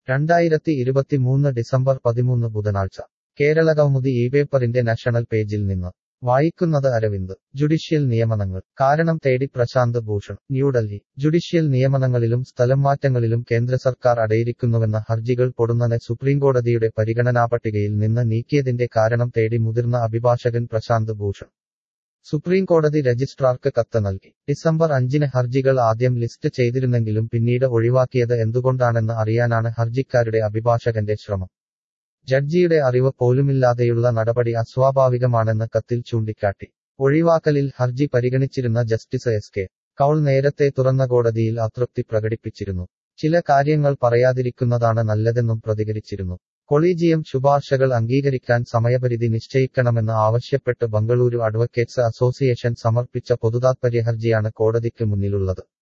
രണ്ടായിരത്തി ഇരുപത്തിമൂന്ന് ഡിസംബർ പതിമൂന്ന് ബുധനാഴ്ച കേരളകൗമുദി ഈ പേപ്പറിന്റെ നാഷണൽ പേജിൽ നിന്ന് വായിക്കുന്നത് അരവിന്ദ് ജുഡീഷ്യൽ നിയമനങ്ങൾ കാരണം തേടി പ്രശാന്ത് ഭൂഷൺ ന്യൂഡൽഹി ജുഡീഷ്യൽ നിയമനങ്ങളിലും സ്ഥലംമാറ്റങ്ങളിലും കേന്ദ്ര സർക്കാർ അടയിരിക്കുന്നുവെന്ന ഹർജികൾ പൊടുന്നനെ സുപ്രീംകോടതിയുടെ പരിഗണനാപട്ടികയിൽ നിന്ന് നീക്കിയതിന്റെ കാരണം തേടി മുതിർന്ന അഭിഭാഷകൻ പ്രശാന്ത് ഭൂഷൺ സുപ്രീംകോടതി രജിസ്ട്രാർക്ക് കത്ത് നൽകി ഡിസംബർ അഞ്ചിന് ഹർജികൾ ആദ്യം ലിസ്റ്റ് ചെയ്തിരുന്നെങ്കിലും പിന്നീട് ഒഴിവാക്കിയത് എന്തുകൊണ്ടാണെന്ന് അറിയാനാണ് ഹർജിക്കാരുടെ അഭിഭാഷകന്റെ ശ്രമം ജഡ്ജിയുടെ അറിവ് പോലുമില്ലാതെയുള്ള നടപടി അസ്വാഭാവികമാണെന്ന് കത്തിൽ ചൂണ്ടിക്കാട്ടി ഒഴിവാക്കലിൽ ഹർജി പരിഗണിച്ചിരുന്ന ജസ്റ്റിസ് എസ് കെ കൗൾ നേരത്തെ തുറന്ന കോടതിയിൽ അതൃപ്തി പ്രകടിപ്പിച്ചിരുന്നു ചില കാര്യങ്ങൾ പറയാതിരിക്കുന്നതാണ് നല്ലതെന്നും പ്രതികരിച്ചിരുന്നു കൊളീജിയം ശുപാർശകൾ അംഗീകരിക്കാൻ സമയപരിധി നിശ്ചയിക്കണമെന്ന് ആവശ്യപ്പെട്ട് ബംഗളൂരു അഡ്വക്കേറ്റ്സ് അസോസിയേഷൻ സമർപ്പിച്ച പൊതുതാത്പര്യ ഹർജിയാണ് കോടതിക്ക് മുന്നിലുള്ളത്